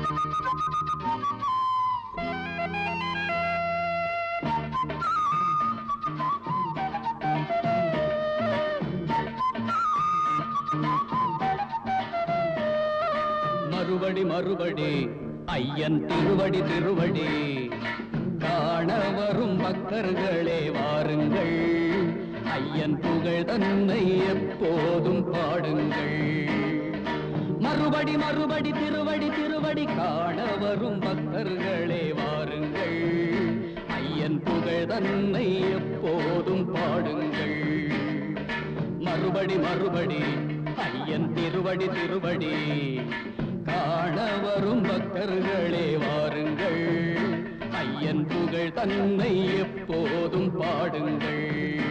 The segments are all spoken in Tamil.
மறுபடி மறுபடி ஐயன் திருவடி திருவடி காண வரும் பக்தர்களே வாருங்கள் ஐயன் புகழ் தன்னை எப்போதும் பாடுங்கள் மறுபடி மறுபடி திருவடி திருவடி காண வரும் பக்தர்களே வாருங்கள் ஐயன் புகழ் தன்னை எப்போதும் பாடுங்கள் மறுபடி மறுபடி ஐயன் திருவடி திருவடி காண வரும் பக்தர்களே வாருங்கள் ஐயன் புகழ் தன்னை எப்போதும் பாடுங்கள்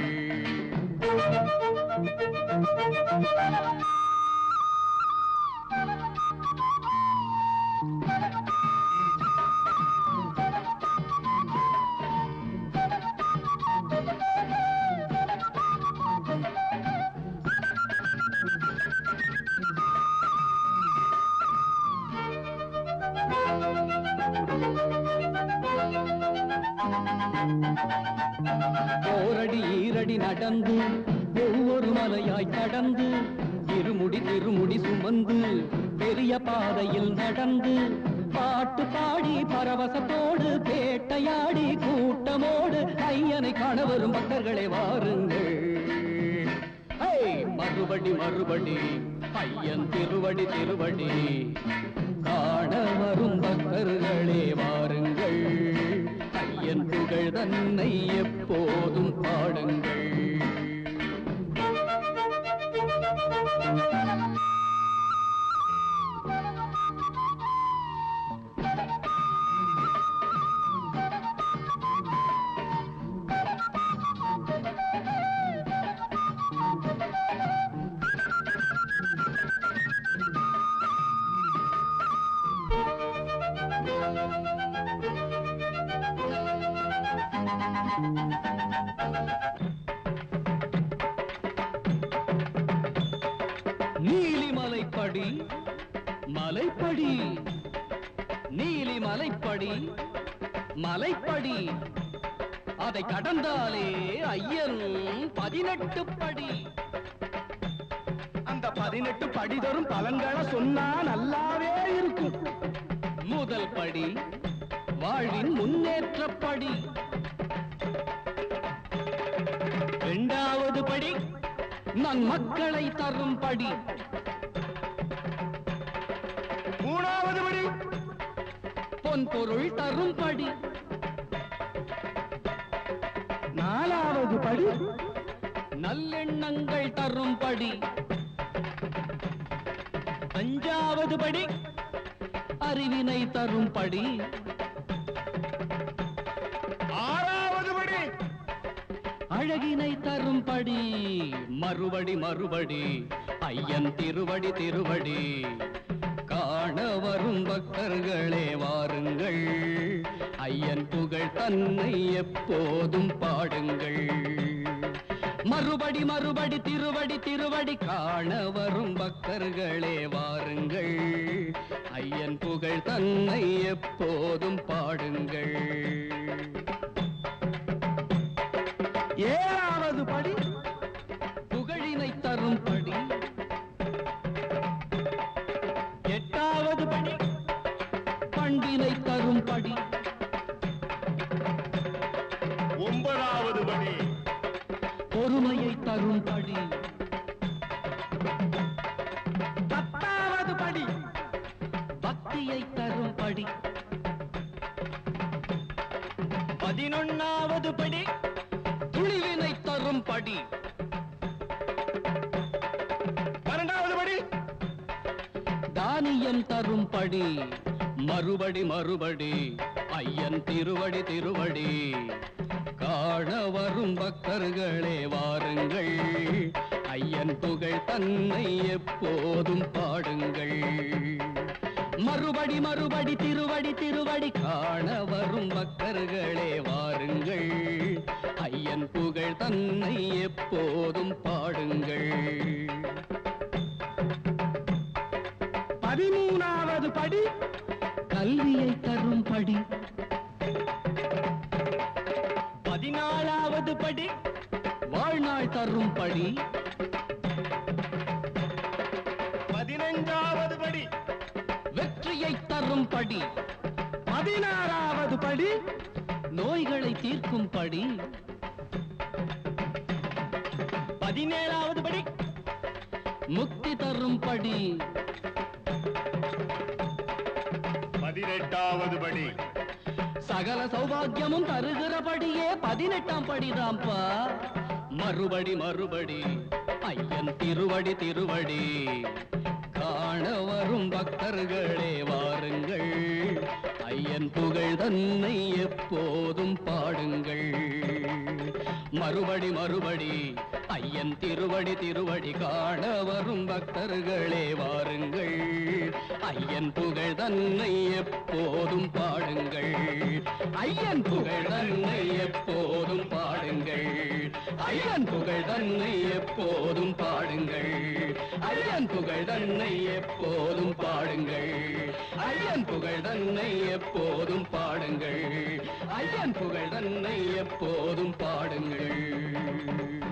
ஓரடி ஈரடி நடந்து ஒவ்வொரு மலையாய் கடந்து இருமுடி திருமுடி சுமந்து பெரிய பாதையில் நடந்து பாட்டு பாடி பரவசத்தோடு பேட்டையாடி கூட்டமோடு ஐயனை காண வரும் பக்தர்களை வாருங்கள் ஹே! மறுபடி மறுபடி ஐயன் திருவடி திருவடி காண வரும் பக்தர்களே வாருங்கள் ஐயன் புகழ் தன்னை எப்போதும் பாடுங்கள் நீலிமலைப்படி மலைப்படி நீலி மலைப்படி மலைப்படி அதை கடந்தாலே ஐயன் பதினெட்டு படி அந்த பதினெட்டு படி தரும் பலன்களை சொன்னா நல்லாவே இருக்கும் முதல் படி வாழ்வின் முன்னேற்றப்படி இரண்டாவது படி நன் மக்களை தரும் படி மூணாவது படி பொன் பொருள் தரும் படி நாலாவது படி நல்லெண்ணங்கள் தரும் படி அஞ்சாவது படி அறிவினை தரும் படி ஆறாவது படி அழகினை தரும் படி மறுபடி மறுபடி ஐயன் திருவடி திருவடி காண வரும் பக்தர்களே வாருங்கள் ஐயன் புகழ் தன்னை எப்போதும் பாடுங்கள் மறுபடி மறுபடி திருவடி திருவடி காண வரும் பக்தர்களே வாருங்கள் ஐயன் புகழ் தன்னை எப்போதும் பாடுங்கள் ஏழாவது படி புகழினை தரும் படி எட்டாவது படி பண்பினை தரும் படி ஒன்பதாவது படி பொறுமையை தரும் படி பத்தாவது படி பக்தியை தரும் படி பதினொன்னாவது படி துணிவினை தரும் படி பன்னெண்டாவது படி தானியம் தரும் படி மறுபடி மறுபடி ஐயன் திருவடி திருவடி காண வரும் பக்தர்களே வாருங்கள் ஐயன் புகழ் தன்னை எப்போதும் பாடுங்கள் மறுபடி மறுபடி திருவடி திருவடி காண வரும் பக்தர்களே வாருங்கள் ஐயன் புகழ் தன்னை எப்போதும் பாடுங்கள் பதிமூணாவது படி படி பதினாலாவது படி வாழ்நாள் தரும் படி பதினஞ்சாவது படி வெற்றியை தரும் படி பதினாறாவது படி நோய்களை தீர்க்கும் படி பதினேழாவது படி முக்தி தரும் படி பதினெட்டாவது படி சகல சௌபாகியமும் தருகிறபடியே பதினெட்டாம் படிதாம்பா மறுபடி மறுபடி ஐயன் திருவடி திருவடி காண வரும் பக்தர்களே வாருங்கள் ஐயன் புகழ் தன்னை எப்போதும் பாடுங்கள் மறுபடி மறுபடி ஐயன் திருவடி திருவடி காண வரும் பக்தர்களே வாருங்கள் ஐயன் புகழ் தன்னை எப்போதும் பாடுங்கள் ஐயன் புகழ் தன்னை எப்போதும் பாடுங்கள் ஐயன் புகழ் தன்னை எப்போதும் பாடுங்கள் ஐயன் புகழ் தன்னை எப்போதும் பாடுங்கள் ஐயன் புகழ் தன்னை எப்போதும் பாடுங்கள் ஐயன் புகழ் தன்னை எப்போதும் பாடுங்கள்